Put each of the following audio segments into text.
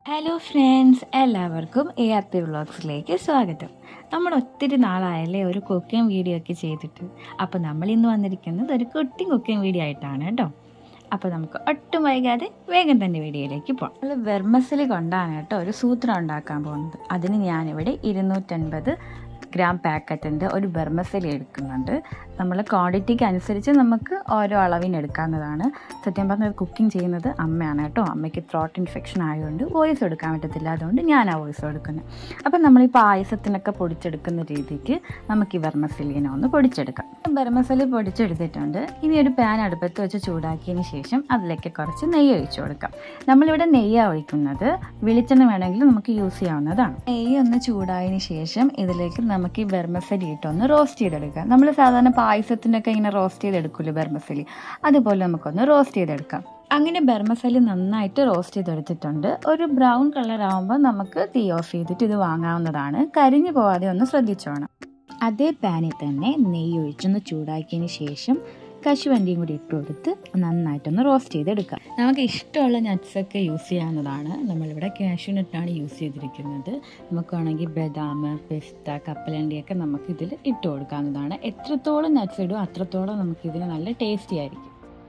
hello friends എല്ലാവർക്കും A R P വ്ളോഗ്സിലേക്ക് സ്വാഗതം നമ്മൾ ഒത്തിരി നാളായല്ലേ ഒരു കുക്കിംഗ് വീഡിയോ ഒക്കെ ചെയ്തിട്ട് അപ്പോൾ നമ്മൾ ഇന്ന് വന്നിരിക്കുന്നത് ഒരു കുട്ടി കുക്കിംഗ് വീഡിയോ ആയിട്ടാണ് കേട്ടോ അപ്പോൾ നമുക്ക് ഒട്ടും വൈകാതെ വേഗം തന്നെ വീഡിയോയിലേക്ക് പോകാം നമ്മൾ വെർമസലി കൊണ്ടാണ് കേട്ടോ ഒരു സൂത്രം ഉണ്ടാക്കാൻ പോകുന്നത് അതിന് ഞാനിവിടെ ഇരുന്നൂറ്റൻപത് ഗ്രാം പാക്കറ്റിൻ്റെ ഒരു ബെർമസലി എടുക്കുന്നുണ്ട് നമ്മൾ ക്വാണ്ടിറ്റിക്ക് അനുസരിച്ച് നമുക്ക് ഓരോ അളവിന് എടുക്കാവുന്നതാണ് സത്യം പറഞ്ഞാൽ കുക്കിംഗ് ചെയ്യുന്നത് അമ്മയാണ് കേട്ടോ അമ്മയ്ക്ക് ത്രോട്ട് ഇൻഫെക്ഷൻ ആയതുകൊണ്ട് വോയിസ് എടുക്കാൻ പറ്റത്തില്ല അതുകൊണ്ട് ഞാൻ ആ വോയിസ് എടുക്കുന്നത് അപ്പം നമ്മൾ ഈ പായസത്തിനൊക്കെ പൊടിച്ചെടുക്കുന്ന രീതിക്ക് നമുക്ക് ഈ ബർമസലീനെ ഒന്ന് പൊടിച്ചെടുക്കാം ബർമസലി പൊടിച്ചെടുത്തിട്ടുണ്ട് ഇനി ഒരു പാൻ അടുപ്പത്ത് വെച്ച് ചൂടാക്കിയതിന് ശേഷം അതിലേക്ക് കുറച്ച് നെയ്യ് ഒഴിച്ചു കൊടുക്കാം നമ്മളിവിടെ നെയ്യാണ് ഒഴിക്കുന്നത് വെളിച്ചെണ്ണ വേണമെങ്കിൽ നമുക്ക് യൂസ് ചെയ്യാവുന്നതാണ് നെയ്യ് ഒന്ന് ചൂടായതിന് ശേഷം ഇതിലേക്ക് നമുക്ക് ഈ ബർമസലി ഇട്ടൊന്ന് റോസ്റ്റ് ചെയ്തെടുക്കാം നമ്മൾ സാധാരണ പായസത്തിനൊക്കെ ഇങ്ങനെ റോസ്റ്റ് ചെയ്തെടുക്കില്ലേ ബർമസലി അതുപോലെ നമുക്കൊന്ന് റോസ്റ്റ് ചെയ്തെടുക്കാം അങ്ങനെ ബർമസലി നന്നായിട്ട് റോസ്റ്റ് ചെയ്തെടുത്തിട്ടുണ്ട് ഒരു ബ്രൗൺ കളർ ആകുമ്പോൾ നമുക്ക് തീ ഓഫ് ചെയ്തിട്ട് ഇത് വാങ്ങാവുന്നതാണ് കരിഞ്ഞു പോവാതെ ഒന്ന് ശ്രദ്ധിച്ചോണം അതേ പാനിൽ തന്നെ നെയ്യ് ഒഴിച്ചൊന്ന് ചൂടാക്കിയതിന് ശേഷം കശുവണ്ടിയും കൂടി ഇട്ട് കൊടുത്ത് നന്നായിട്ടൊന്ന് റോസ്റ്റ് ചെയ്തെടുക്കാം നമുക്ക് ഇഷ്ടമുള്ള നട്ട്സൊക്കെ യൂസ് ചെയ്യാവുന്നതാണ് നമ്മളിവിടെ കാഷ്യൂ നട്ടാണ് യൂസ് ചെയ്തിരിക്കുന്നത് നമുക്ക് വേണമെങ്കിൽ ബദാം പിസ്ത കപ്പലണ്ടിയൊക്കെ നമുക്ക് ഇതിൽ ഇട്ട് കൊടുക്കാവുന്നതാണ് എത്രത്തോളം നട്ട്സ് ഇടും അത്രത്തോളം നമുക്കിതിന് നല്ല ടേസ്റ്റി ആയിരിക്കും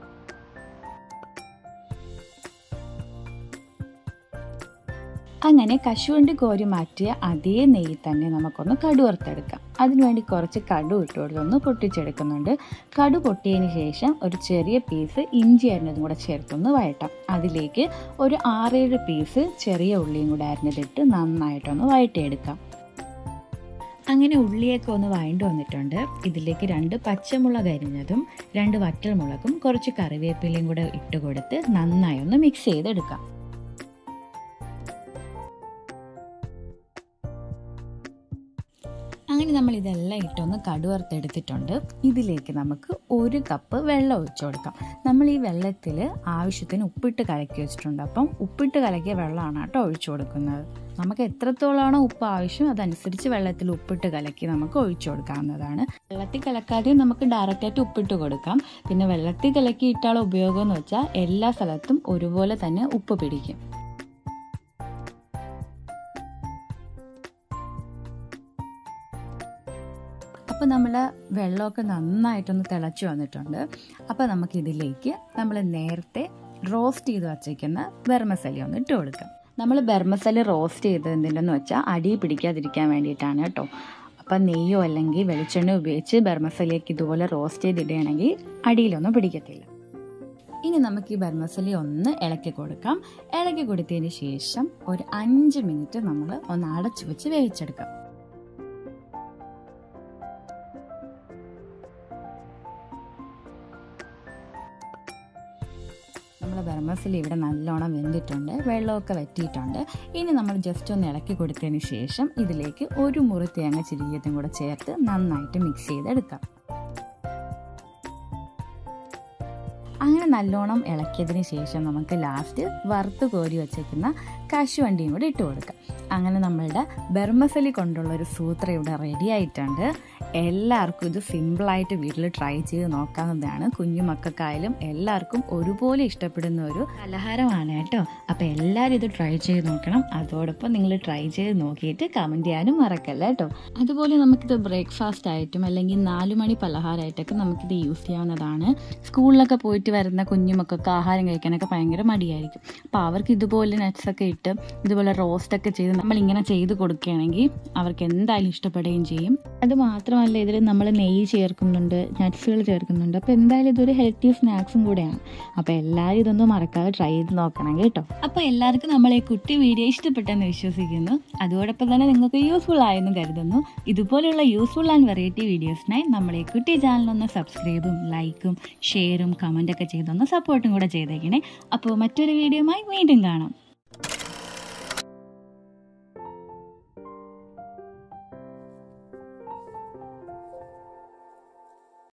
അങ്ങനെ കശുവണ്ടി കോരി മാറ്റിയ അതേ നെയ്യിൽ തന്നെ നമുക്കൊന്ന് കടു വറുത്തെടുക്കാം അതിനുവേണ്ടി കുറച്ച് കടു ഇട്ട് കൊടുത്തൊന്ന് പൊട്ടിച്ചെടുക്കുന്നുണ്ട് കടു പൊട്ടിയതിന് ശേഷം ഒരു ചെറിയ പീസ് ഇഞ്ചി അരിഞ്ഞതും കൂടെ ചേർത്തൊന്ന് വഴട്ടാം അതിലേക്ക് ഒരു ആറേഴ് പീസ് ചെറിയ ഉള്ളിയും കൂടെ അരിഞ്ഞതിട്ട് നന്നായിട്ടൊന്ന് വഴട്ടിയെടുക്കാം അങ്ങനെ ഉള്ളിയൊക്കെ ഒന്ന് വഴണ്ടു വന്നിട്ടുണ്ട് ഇതിലേക്ക് രണ്ട് പച്ചമുളക് അരിഞ്ഞതും രണ്ട് വറ്റൽമുളകും കുറച്ച് കറിവേപ്പിലയും കൂടെ ഇട്ട് കൊടുത്ത് നന്നായി ഒന്ന് മിക്സ് ചെയ്തെടുക്കാം അങ്ങനെ നമ്മൾ ഇതെല്ലാം ഇട്ടൊന്ന് കടുവറുത്തെടുത്തിട്ടുണ്ട് ഇതിലേക്ക് നമുക്ക് ഒരു കപ്പ് വെള്ളം ഒഴിച്ചു കൊടുക്കാം നമ്മൾ ഈ വെള്ളത്തിൽ ആവശ്യത്തിന് ഉപ്പിട്ട് കലക്കി വെച്ചിട്ടുണ്ട് അപ്പം ഉപ്പിട്ട് കലക്കിയ വെള്ളമാണ് കേട്ടോ ഒഴിച്ചു കൊടുക്കുന്നത് നമുക്ക് എത്രത്തോളമാണോ ഉപ്പ് ആവശ്യം അതനുസരിച്ച് വെള്ളത്തിൽ ഉപ്പിട്ട് കലക്കി നമുക്ക് ഒഴിച്ചു കൊടുക്കാവുന്നതാണ് വെള്ളത്തിൽ കലക്കാതെ നമുക്ക് ഡയറക്റ്റായിട്ട് ഉപ്പിട്ട് കൊടുക്കാം പിന്നെ വെള്ളത്തിൽ കലക്കി ഇട്ടാലുള്ള ഉപയോഗം എന്ന് വെച്ചാൽ എല്ലാ സ്ഥലത്തും ഒരുപോലെ തന്നെ ഉപ്പ് പിടിക്കും അപ്പോൾ നമ്മൾ വെള്ളമൊക്കെ നന്നായിട്ടൊന്ന് തിളച്ച് വന്നിട്ടുണ്ട് അപ്പോൾ നമുക്കിതിലേക്ക് നമ്മൾ നേരത്തെ റോസ്റ്റ് ചെയ്ത് വച്ചേക്കുന്ന ബർമസലി ഒന്ന് ഇട്ട് കൊടുക്കാം നമ്മൾ ബർമസലി റോസ്റ്റ് ചെയ്തത് എന്തിനെന്ന് വെച്ചാൽ അടി പിടിക്കാതിരിക്കാൻ വേണ്ടിയിട്ടാണ് കേട്ടോ അപ്പം നെയ്യോ അല്ലെങ്കിൽ വെളിച്ചെണ്ണ ഉപയോഗിച്ച് ബർമസലിയൊക്കെ ഇതുപോലെ റോസ്റ്റ് ചെയ്തിടുകയാണെങ്കിൽ അടിയിലൊന്നും പിടിക്കത്തില്ല ഇനി നമുക്ക് ഈ ബർമസലി ഒന്ന് ഇളക്കി കൊടുക്കാം ഇളക്കി കൊടുത്തതിന് ശേഷം ഒരു അഞ്ച് മിനിറ്റ് നമ്മൾ ഒന്ന് അടച്ചു വെച്ച് വേവിച്ചെടുക്കാം നമ്മുടെ ബർമസിൽ ഇവിടെ നല്ലോണം വെന്തിട്ടുണ്ട് വെള്ളമൊക്കെ വറ്റിയിട്ടുണ്ട് ഇനി നമ്മൾ ജസ്റ്റ് ഒന്ന് ഇളക്കി കൊടുത്തതിന് ശേഷം ഇതിലേക്ക് ഒരു മുറി തേങ്ങ ചിരിയതും കൂടെ ചേർത്ത് നന്നായിട്ട് മിക്സ് ചെയ്തെടുക്കാം അങ്ങനെ നല്ലോണം ഇളക്കിയതിന് ശേഷം നമുക്ക് ലാസ്റ്റ് വറുത്ത് കോരി വച്ചേക്കുന്ന കശുവണ്ടിയും കൂടി ഇട്ട് കൊടുക്കാം അങ്ങനെ നമ്മളുടെ ബർമസലി കൊണ്ടുള്ള ഒരു സൂത്രം ഇവിടെ റെഡി ആയിട്ടുണ്ട് എല്ലാവർക്കും ഇത് സിമ്പിളായിട്ട് വീട്ടിൽ ട്രൈ ചെയ്ത് നോക്കാവുന്നതാണ് കുഞ്ഞു മക്കൾക്കായാലും എല്ലാവർക്കും ഒരുപോലെ ഇഷ്ടപ്പെടുന്ന ഒരു പലഹാരമാണ് കേട്ടോ അപ്പോൾ എല്ലാവരും ഇത് ട്രൈ ചെയ്ത് നോക്കണം അതോടൊപ്പം നിങ്ങൾ ട്രൈ ചെയ്ത് നോക്കിയിട്ട് കമൻറ്റ് ചെയ്യാനും മറക്കല്ല കേട്ടോ അതുപോലെ നമുക്കിത് ബ്രേക്ക്ഫാസ്റ്റ് ആയിട്ടും അല്ലെങ്കിൽ നാലു മണി പലഹാരമായിട്ടൊക്കെ നമുക്കിത് യൂസ് ചെയ്യാവുന്നതാണ് സ്കൂളിലൊക്കെ പോയിട്ട് വരുന്ന കുഞ്ഞുമക്കൾക്ക് ആഹാരം കഴിക്കാനൊക്കെ ഭയങ്കര മടിയായിരിക്കും അപ്പോൾ അവർക്ക് ഇതുപോലെ നട്ട്സൊക്കെ ഇട്ട് ഇതുപോലെ റോസ്റ്റൊക്കെ ചെയ്ത് നമ്മൾ ഇങ്ങനെ ചെയ്ത് കൊടുക്കുകയാണെങ്കിൽ അവർക്ക് എന്തായാലും ഇഷ്ടപ്പെടുകയും ചെയ്യും അത് മാത്രമല്ല ഇതിൽ നമ്മൾ നെയ്യ് ചേർക്കുന്നുണ്ട് നട്ട്സുകൾ ചേർക്കുന്നുണ്ട് അപ്പോൾ എന്തായാലും ഇതൊരു ഹെൽത്തി സ്നാക്സും കൂടെയാണ് അപ്പോൾ എല്ലാവരും ഇതൊന്നും മറക്കാതെ ട്രൈ ചെയ്ത് നോക്കണം കേട്ടോ അപ്പോൾ എല്ലാവർക്കും നമ്മളെ കുട്ടി വീഡിയോ ഇഷ്ടപ്പെട്ടെന്ന് വിശ്വസിക്കുന്നു അതോടൊപ്പം തന്നെ നിങ്ങൾക്ക് യൂസ്ഫുൾ ആയെന്ന് കരുതുന്നു ഇതുപോലെയുള്ള യൂസ്ഫുൾ ആൻഡ് വെറൈറ്റി വീഡിയോസിനായി നമ്മളെ കുട്ടി ചാനലൊന്ന് സബ്സ്ക്രൈബും ലൈക്കും ഷെയറും കമൻറ്റൊക്കെ ചെയ്തൊന്ന് സപ്പോർട്ടും കൂടെ ചെയ്തേക്കണേ അപ്പോൾ മറ്റൊരു വീഡിയോയുമായി വീണ്ടും കാണാം